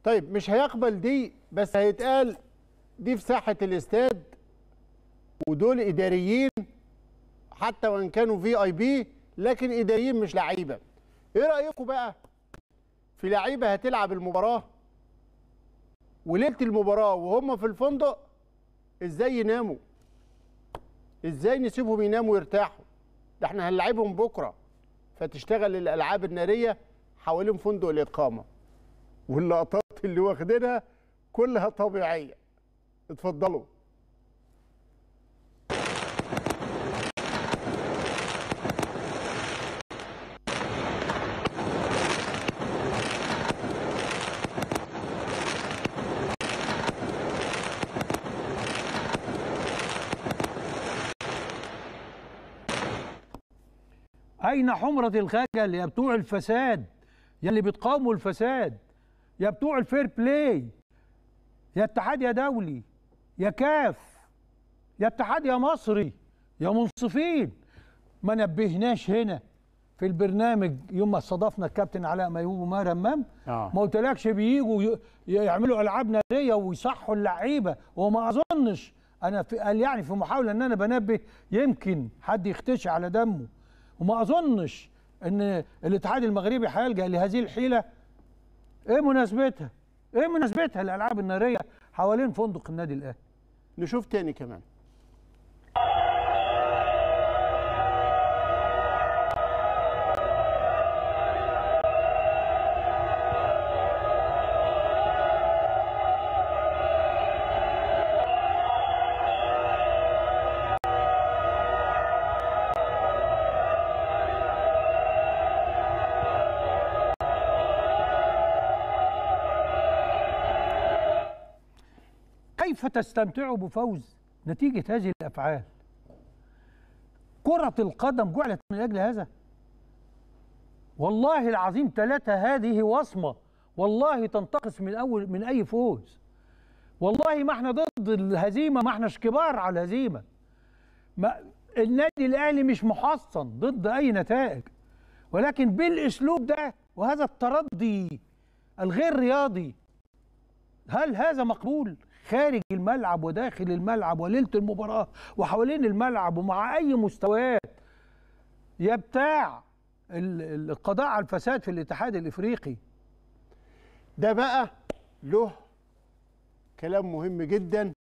طيب مش هيقبل دي بس هيتقال دي في ساحه الاستاد ودول اداريين حتى وان كانوا في اي بي لكن اداريين مش لعيبه ايه رايكم بقى في لعيبه هتلعب المباراه وليله المباراه وهم في الفندق ازاي يناموا ازاي نسيبهم يناموا ويرتاحوا ده احنا هنلعبهم بكره فتشتغل الالعاب الناريه حوالين فندق الاقامه واللقطات اللي واخدينها كلها طبيعيه اتفضلوا أين حمرة الخجل يا بتوع الفساد يا اللي بتقاوموا الفساد يا بتوع الفير بلاي يا اتحاد يا دولي يا كاف يا اتحاد يا مصري يا منصفين ما نبهناش هنا في البرنامج يوم ما استضفنا الكابتن علاء ميهوب وما رمام آه. ما قلتلكش بييجوا ي- يعملوا العاب ناريه ويصحوا اللعيبه وما اظنش انا في قال يعني في محاوله ان انا بنبه يمكن حد يختشي على دمه وما اظنش ان الاتحاد المغربي هيلجا لهذه الحيله ايه مناسبتها؟ ايه مناسبتها الالعاب الناريه حوالين فندق النادي الاهلي؟ نشوف تاني كمان كيف تستمتعوا بفوز نتيجة هذه الأفعال كرة القدم جعلت من أجل هذا والله العظيم ثلاثة هذه وصمة والله تنتقص من أول من أي فوز والله ما احنا ضد الهزيمة ما احناش كبار على الهزيمة ما النادي الأهلي مش محصن ضد أي نتائج ولكن بالأسلوب ده وهذا التردي الغير رياضي هل هذا مقبول خارج الملعب وداخل الملعب وليله المباراه وحوالين الملعب ومع اي مستويات يا بتاع ال- القضاء على الفساد في الاتحاد الافريقي ده بقى له كلام مهم جدا